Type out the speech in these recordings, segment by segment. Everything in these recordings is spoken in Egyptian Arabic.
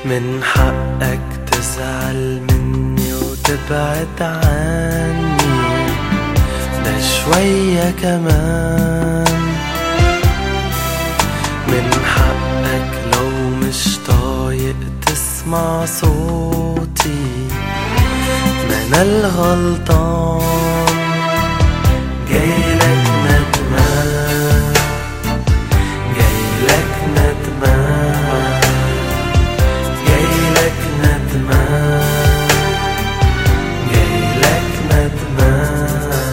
من حقك تزعل مني وتبعد عني ده شوية كمان من حقك لو مش طايق تسمع صوتي ما انا الغلطان جايلك ندمان جايلك ندمان جايلك ندمان جايلك ندمان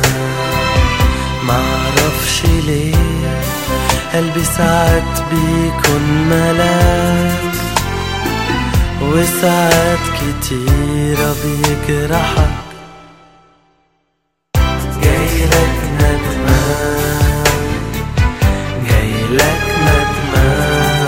معرفش ليه قلبي ساعات بيكون ملاك وساعات كتيرة بيجرحك جايلك ندمان جايلك ندمان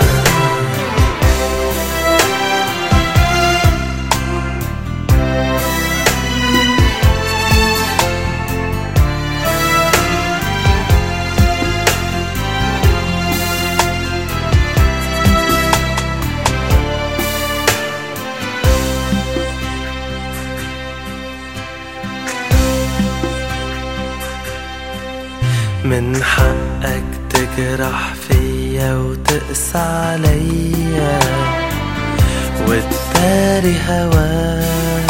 من حقك تجرح فيا وتقسى عليا وتداري هواك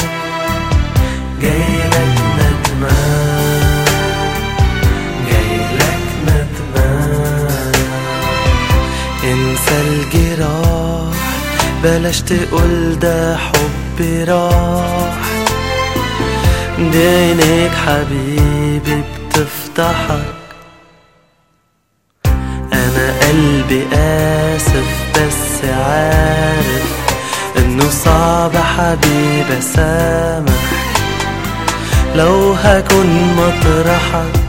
جايلك ندمان جايلك ندمان انسى الجراح بلاش تقول ده حبي راح دي عينيك حبيبي بتفتحك انا قلبي اسف بس عارف انه صعب حبيبي اسامح لو هكون مطرحك